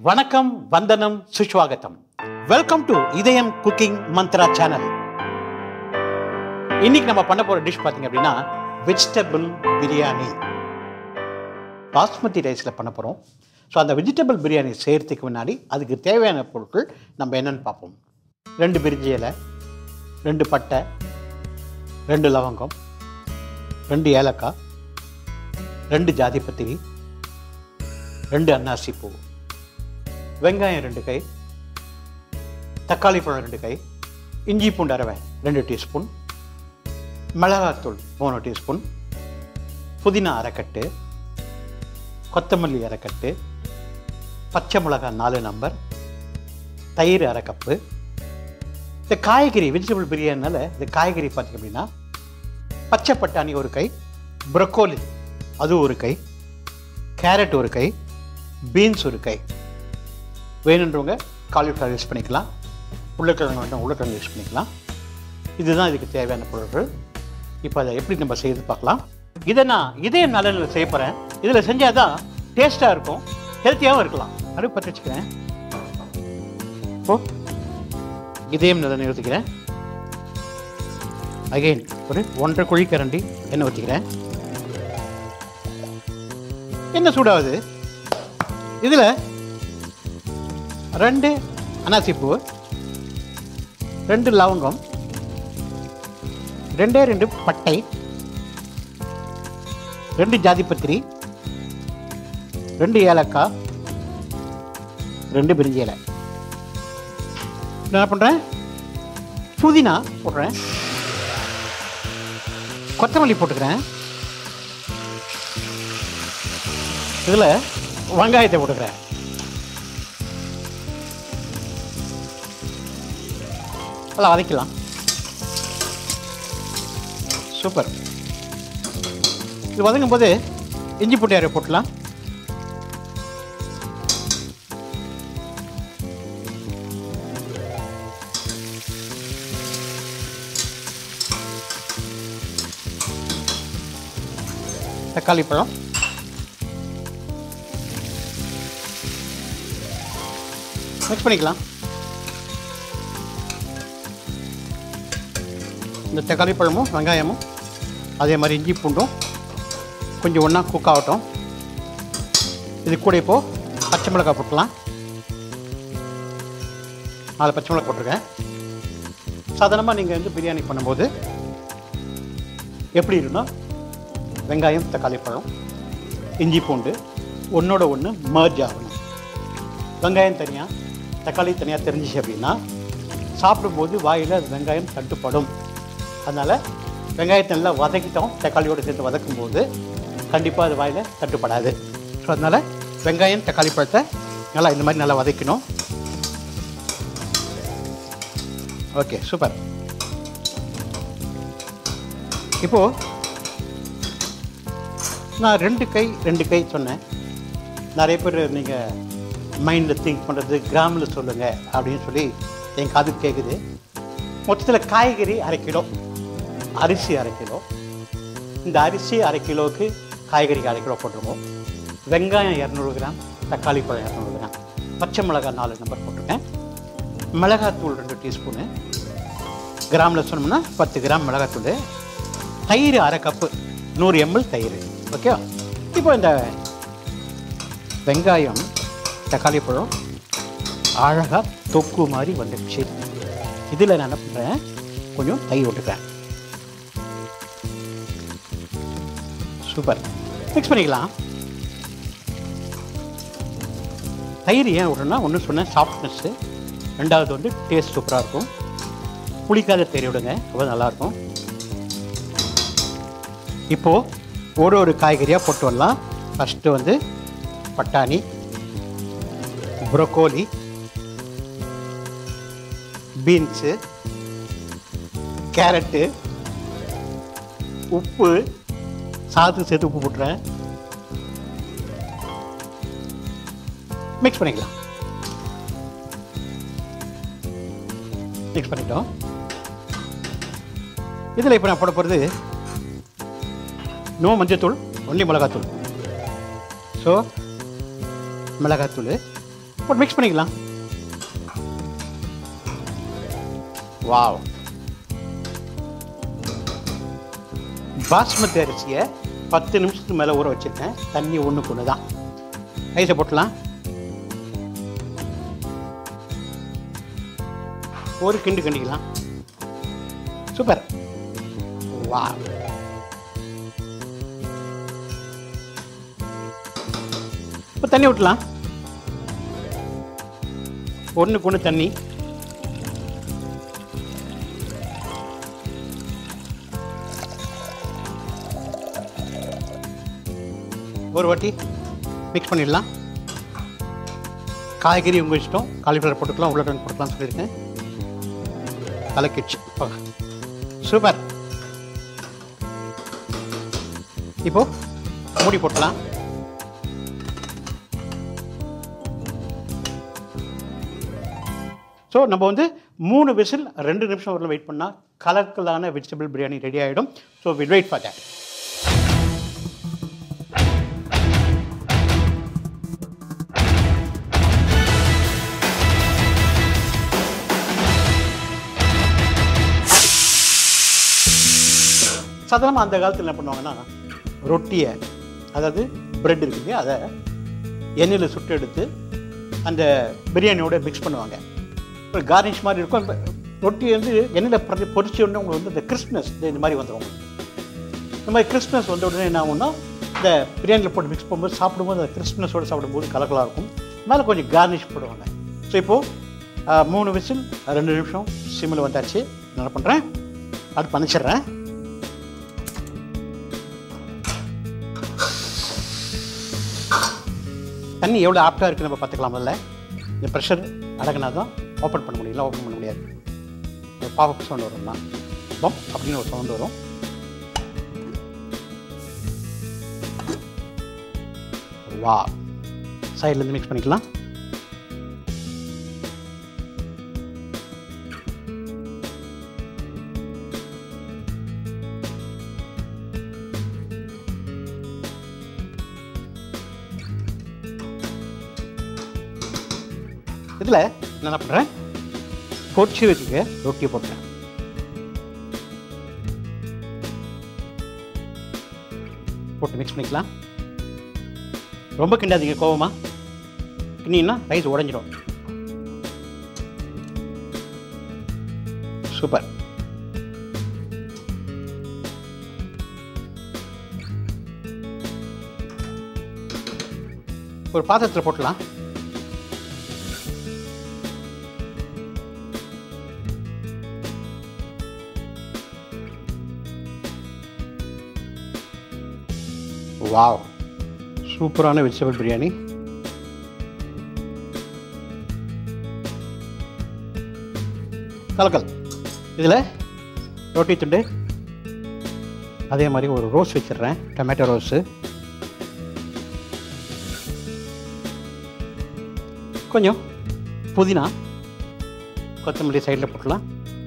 வணக்கம் வந்தனம் சுஸ்வாகத்தம் welcome to Idhayam cooking Mantra channel இன்னைக்கு நம்ம பண்ண போற டிஷ் பார்த்தீங்க அப்படின்னா வெஜிடபிள் பிரியாணி பாஸ்மதி ரைஸில் பண்ண போகிறோம் ஸோ அந்த வெஜிடபிள் பிரியாணி செய்கிறதுக்கு முன்னாடி அதுக்கு தேவையான பொருட்கள் நம்ம என்னென்னு பார்ப்போம் ரெண்டு பிரிஞ்சி இலை ரெண்டு பட்டை ரெண்டு லவங்கம் ரெண்டு ஏலக்காய் ரெண்டு ஜாதி பத்திரி ரெண்டு அன்னாசி பூ வெங்காயம் ரெண்டு கை தக்காளி பழம் ரெண்டு கை இஞ்சி பூண்டு அரவை ரெண்டு டீஸ்பூன் மிளகாத்தூள் மூணு டீஸ்பூன் புதினா அரைக்கட்டு கொத்தமல்லி அரைக்கட்டு பச்சை மிளகாய் நாலு நம்பர் தயிர் அரை கப்பு இந்த காய்கறி வெஜிடபிள் பிரியாணினால இந்த காய்கறி பார்த்திங்க அப்படின்னா பச்சை பட்டாணி ஒரு கை ப்ரொக்கோலி அது ஒரு கை கேரட் ஒரு கை பீன்ஸ் ஒரு கை வேணுன்றவங்க காலிஃப்ளவர் யூஸ் பண்ணிக்கலாம் உருளைக்கிழங்கு வேண்டாம் உருளைக்கிழங்கு யூஸ் பண்ணிக்கலாம் இதுதான் இதுக்கு தேவையான பொருட்கள் இப்போ அதை எப்படி நம்ம செய்து பார்க்கலாம் இதை நான் இதே நலனில் செய்ய போகிறேன் இதில் செஞ்சால் தான் டேஸ்ட்டாக இருக்கும் ஹெல்த்தியாகவும் இருக்கலாம் அடுப்பு பற்ற வச்சுக்கிறேன் இப்போ இதயம் நலனை ஊற்றிக்கிறேன் அகைன் ஒரு ஒன்றரை குழி கரண்டி எண்ணெய் ஊற்றிக்கிறேன் என்ன சூடாகுது இதில் ரெண்டு அனாசிப்பூ ரெண்டு லவங்கம் ரெண்டே ரெண்டு பட்டை ரெண்டு ஜாதிபத்திரி ரெண்டு ஏலக்காய் ரெண்டு பிரிஞ்சி இலை என்ன பண்ணுறேன் புதினா போடுறேன் கொத்தமல்லி போட்டுக்கிறேன் இதில் வெங்காயத்தை போட்டுக்கிறேன் நல்லா வதக்கலாம் சூப்பர் இது வதங்கும் போது இஞ்சி பூட்டி அரை போட்டலாம் தக்காளி பழம் மிக்ஸ் பண்ணிக்கலாம் இந்த தக்காளி பழமும் வெங்காயமும் அதே மாதிரி இஞ்சி பூண்டும் கொஞ்சம் ஒன்றா குக் ஆகட்டும் இது கூட இப்போது பச்சை மிளகாய் போட்டுக்கலாம் நாலு பச்சை மிளகாய் போட்டிருக்கேன் சாதாரணமாக நீங்கள் வந்து பிரியாணி பண்ணும்போது எப்படி இருக்குன்னா வெங்காயம் தக்காளி பழம் இஞ்சி பூண்டு ஒன்றோட ஒன்று மர்ஜ் ஆகணும் வெங்காயம் தனியாக தக்காளி தனியாக தெரிஞ்சிச்சு அப்படின்னா சாப்பிடும்போது வாயில் அது வெங்காயம் தட்டுப்படும் அதனால் வெங்காயத்தை நல்லா வதக்கிட்டோம் தக்காளியோடு சேர்த்து வதக்கும் போது கண்டிப்பாக அது வாயில் தட்டுப்படாது ஸோ அதனால் வெங்காயம் தக்காளி பழத்தை நல்லா இந்த மாதிரி நல்லா வதக்கணும் ஓகே சூப்பர் இப்போது நான் ரெண்டு கை ரெண்டு கை சொன்னேன் நிறைய பேர் நீங்கள் மைண்டில் திங்க் பண்ணுறது கிராமில் சொல்லுங்கள் அப்படின்னு சொல்லி என் காது கேட்குது மொத்தத்தில் காய்கறி அரை கிலோ அரிசி அரை கிலோ இந்த அரிசி அரை கிலோவுக்கு காய்கறிக்கு அரை கிலோ போட்டிருக்கோம் வெங்காயம் இரநூறு கிராம் தக்காளி பழம் இரநூறு கிராம் பச்சை மிளகாய் நாலு நம்பர் போட்டிருக்கேன் மிளகாத்தூள் ரெண்டு டீஸ்பூனு கிராமில் சொன்னோம்னா பத்து கிராம் மிளகாத்தூள் தயிர் அரை கப்பு நூறு எம்எல் தயிர் ஓகே இப்போ இந்த வெங்காயம் தக்காளி பழம் அழகாக தொக்கு மாதிரி வந்துடுச்சு இதில் நான் என்ன பண்ணுறேன் கொஞ்சம் தயிர் விட்டுக்கிறேன் சூப்பர் மிக்ஸ் பண்ணிக்கலாம் தயிர் ஏன் விடணும்னா ஒன்று சொன்னேன் சாஃப்ட்னஸ்ஸு ரெண்டாவது வந்து டேஸ்ட் சூப்பராக இருக்கும் புளிக்காத தயிர் விடுங்க ரொம்ப நல்லாயிருக்கும் இப்போது ஒரு ஒரு காய்கறியாக போட்டு வரலாம் ஃபஸ்ட்டு வந்து பட்டாணி ப்ரொக்கோலி பீன்ஸு கேரட்டு உப்பு சாதத்துக்கு சேர்த்து உப்பு போட்டுறேன் மிக்ஸ் பண்ணிக்கலாம் மிக்ஸ் பண்ணிட்டோம் இதில் இப்போ நான் போட போகிறது நோ மஞ்சத்தூள் ஒன்லி மிளகாத்தூள் ஸோ மிளகாத்தூள் போட்டு மிக்ஸ் பண்ணிக்கலாம் வாவ் பாஸ்மதி அரிசியை பத்து நிமிஷத்துக்கு மேலே ஊற வச்சுருக்கேன் தண்ணி ஒன்றுக்கு ஒன்று தான் ரைஸை போட்டலாம் ஒரு கிண்டு கிண்டிக்கலாம் சூப்பர் வா இப்போ தண்ணி விட்டலாம் ஒன்றுக்கு ஒன்று தண்ணி ஒரு வாட்டி மிக்ஸ் பண்ணிடலாம் காய்கறி உங்கள் இஷ்டம் காலிஃப்ளவர் போட்டுக்கலாம் உருளைக்கிழங்கு போட்டுக்கலாம் சொல்லியிருக்கேன் கலக்கிடுச்சு சூப்பர் இப்போ மூடி போட்டலாம் ஸோ நம்ம வந்து மூணு விசில் ரெண்டு நிமிஷம் வரல வெயிட் பண்ணால் கலர்ஃபுல்லான வெஜிடபிள் பிரியாணி ரெடி ஆகிடும் so will wait for that சாதாரணமாக அந்த காலத்தில் என்ன பண்ணுவாங்கன்னா ரொட்டியை அதாவது பிரெட் இருக்கு இல்லையா அதை எண்ணெயில் சுட்டு எடுத்து அந்த பிரியாணியோட மிக்ஸ் பண்ணுவாங்க ஒரு கார்னிஷ் மாதிரி இருக்கும் இப்ப ரொட்டி வந்து எண்ணெயில் பொறி பொரிச்ச உடனே உங்களுக்கு வந்து இந்த கிறிஸ்மஸ் இந்த மாதிரி வந்துடும் உங்களுக்கு. இந்த மாதிரி கிறிஸ்மஸ் வந்த உடனே என்ன ஆகும்னா இந்த பிரியாணியில் போட்டு மிக்ஸ் பண்ணும்போது சாப்பிடும்போது அந்த கிறிஸ்மஸோடு சாப்பிடும்போது கலக்கலாக இருக்கும் மேலே கொஞ்சம் கார்னிஷ் போடுவாங்க ஸோ இப்போது மூணு விசில் ரெண்டு நிமிஷம் சிம்மில் வந்தாச்சு என்ன பண்ணுறேன் அது பண்ணிச்சிடுறேன் தண்ணி எவ்வளோ ஆப்டாக இருக்குன்னு நம்ம பார்த்துக்கலாம் முதல்ல இந்த ப்ரெஷர் அடங்கினா தான் ஓப்பன் பண்ண முடியல ஓப்பன் பண்ண முடியாது ஒரு பாப் சவுண்ட் வரும்னா பம் அப்படின்னு ஒரு சவுண்ட் வரும் வா சைட்லேருந்து மிக்ஸ் பண்ணிக்கலாம் இதில் நான் என்ன பண்ணுறேன் பொரிச்சு வச்சுக்க ரொட்டியை போட்டுறேன் போட்டு மிக்ஸ் பண்ணிக்கலாம் ரொம்ப கிண்டாதீங்க கோவமா கிண்டிங்கன்னா ரைஸ் உடஞ்சிரும் சூப்பர் ஒரு பாத்திரத்தில் போட்டுடலாம் வாவ் சூப்பரான வெஜிடபிள் பிரியாணி கலக்கல் இதில் ரொட்டி துண்டு அதே மாதிரி ஒரு ரோஸ் வச்சிடுறேன் டொமேட்டோ ரோஸு கொஞ்சம் புதினா கொத்தமல்லி சைடில் போட்டுலாம்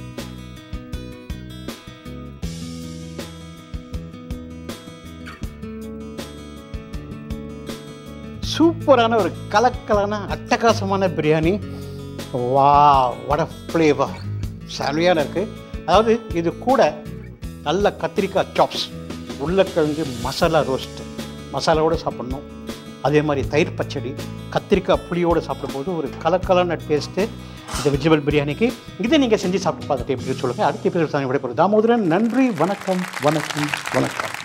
சூப்பரான ஒரு கலக்கலான அட்டகாசமான பிரியாணி வா வட ஃப்ளேவர் செமையான இருக்குது அதாவது இது கூட நல்ல கத்திரிக்காய் சாப்ஸ் உருளைக்கிழங்கு மசாலா ரோஸ்ட் மசாலாவோடு சாப்பிட்ணும் அதே மாதிரி தயிர் பச்சடி கத்திரிக்காய் புளியோடு சாப்பிடும்போது ஒரு கலக்கலான டேஸ்ட்டு இந்த வெஜிடபிள் பிரியாணிக்கு இதை நீங்கள் செஞ்சு சாப்பிட்டு பார்த்துட்டு எப்படி சொல்லுங்கள் அடுத்த எபிசோட் தான் விடைபெறும் தாமோதரன் நன்றி வணக்கம் வணக்கம் வணக்கம்